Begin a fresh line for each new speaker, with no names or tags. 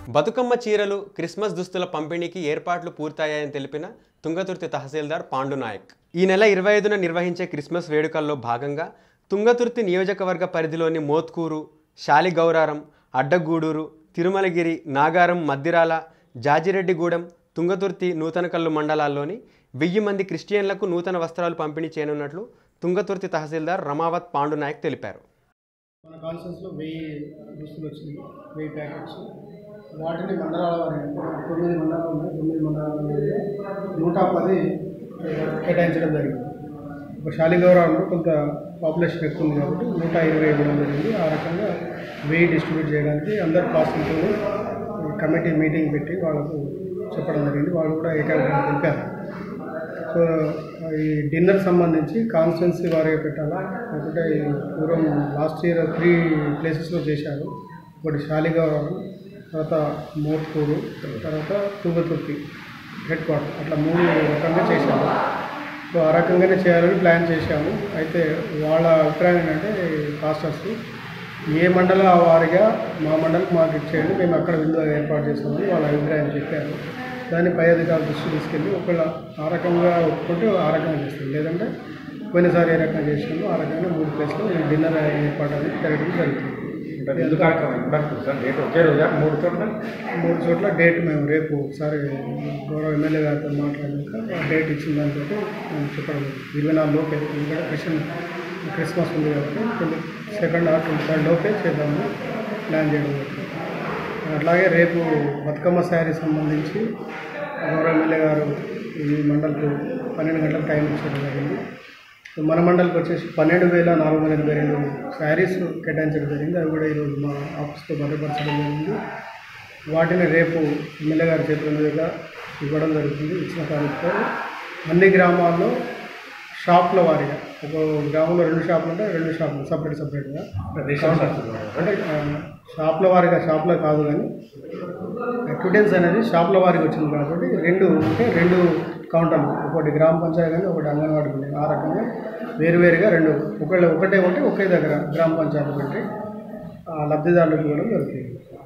బతుకమ్మ చీరలు క్రిస్మస్ దుస్తుల పంపిణీకి ఏర్పాట్లు పూర్తయ్యాయని తెలిపిన తుంగతుర్తి తహసీల్దార్ పాండు నాయక్ ఈ నెల ఇరవై ఐదున నిర్వహించే క్రిస్మస్ వేడుకల్లో భాగంగా తుంగతుర్తి నియోజకవర్గ పరిధిలోని మోత్కూరు శాలిగౌరారం అడ్డగూడూరు తిరుమలగిరి నాగారం మద్దిరాల జాజిరెడ్డిగూడెం తుంగతుర్తి నూతనకల్లు మండలాల్లోని వెయ్యి మంది క్రిస్టియన్లకు నూతన వస్త్రాలు పంపిణీ చేయనున్నట్లు తుంగతుర్తి తహసీల్దార్ రమావత్ పాండు నాయక్ తెలిపారు
మన కాన్ఫరెన్స్లో వెయ్యి దుస్తులు వచ్చినాయి వెయ్యి ప్యాకెట్స్ వాటిని మండలాల వారి తొమ్మిది మండలాలు ఉన్నాయి తొమ్మిది మండలాల మీద నూట పది కేటాయించడం జరిగింది ఒక శాలిగౌరవంలో కొంత పాపులేషన్ ఎక్కువ ఉంది కాబట్టి నూట ఇరవై ఇవ్వడం జరిగింది ఆ రకంగా వెయ్యి డిస్ట్రిబ్యూట్ చేయడానికి అందరు పాస్టులతో కమిటీ మీటింగ్ పెట్టి వాళ్ళకు చెప్పడం జరిగింది వాళ్ళు కూడా ఏకాగ్రత తెలిపారు సో ఈ డిన్నర్ సంబంధించి కాన్స్టెన్సీ వారిగా పెట్టాలా లేకుంటే ఈ పూర్వం లాస్ట్ ఇయర్ త్రీ ప్లేసెస్లో చేశారు ఒకటి శాలిగౌరవం తర్వాత మోత్కూరు తర్వాత తుంగతుర్తి హెడ్ క్వార్టర్ అట్లా మూడు రకంగా చేశాము సో ఆ రకంగానే చేయాలని ప్లాన్ చేశాము అయితే వాళ్ళ అభిప్రాయం ఏంటంటే పాస్టర్స్ ఏ మండల వారిగా మా మండలికి మాకు ఇచ్చేయండి మేము అక్కడ విందు ఏర్పాటు చేస్తామని వాళ్ళ అభిప్రాయం చెప్పారు దాన్ని పై అధికారుల దృష్టి తీసుకెళ్ళి ఒకవేళ ఆ రకంగా ఒప్పుకుంటే ఆ రకంగా చేస్తాం లేదంటే పోయినసారి ఏ రకంగా చేసినామో ఆ రకంగా మూడు ప్లేస్లో ఈ డిన్నర్ ఏర్పాటు అనేది జరగడం జరుగుతుంది
అంటే విందు కార్యక్రమం ఎప్పుడు అనుకుంటుంది సార్ డేట్ ఒకే రోజా మూడు చోట్ల
మూడు చోట్ల డేట్ మేము రేపు ఒకసారి గౌరవ ఎమ్మెల్యే గారితో మాట్లాడాక ఆ డేట్ ఇచ్చిన దానితో మేము చెప్పడం జరిగింది. ఇరవై నాలుగు లోపే ఎందుకంటే క్రిస్టియన్ క్రిస్మస్ ఉంది కాబట్టి twenty second or twenty third లోపే చేద్దామని ప్లాన్ చేయడం జరిగింది అట్లాగే రేపు బతుకమ్మ శారీ సంబంధించి గౌరవ ఎమ్మెల్యే గారు ఈ మండలికి పన్నెండు గంటలకు టైం ఇచ్చడం జరిగింది సో మన మండలికి వచ్చేసి పన్నెండు వేల నాలుగు వందల ఎనభై రెండు శారీస్ కేటాయించడం జరిగింది అవి కూడా ఈరోజు మా ఆఫీస్లో భద్రపరచడం జరిగింది వాటిని రేపు ఎమ్మెల్యే గారి చేతుల మీదుగా ఇవ్వడం జరుగుతుంది ఇచ్చిన కార్యక్రమంతో అన్ని గ్రామాల్లో షాపుల వారీగా ఒక గ్రామంలో రెండు షాపులు ఉంటే రెండు షాపులు సపరేట్ సపరేట్గా
రేషన్ షాపులు
అంటే ఆ, షాపుల వారీగా షాపులో కాదు కానీ అక్విటెన్స్ అనేది షాపుల వారికి వచ్చింది కాబట్టి రెండు అంటే రెండు కౌంటర్లు ఒకటి గ్రామ పంచాయతీ కానీ ఒకటి అంగన్వాడీ ఉంది ఆ రకంగా వేరువేరుగా రెండు ఒకళ్ళు ఒకటే ఉంటే ఒకే దగ్గర గ్రామ పంచాయతీ పెట్టి ఆ లబ్ధిదారులకు ఇవ్వడం జరుగుతుంది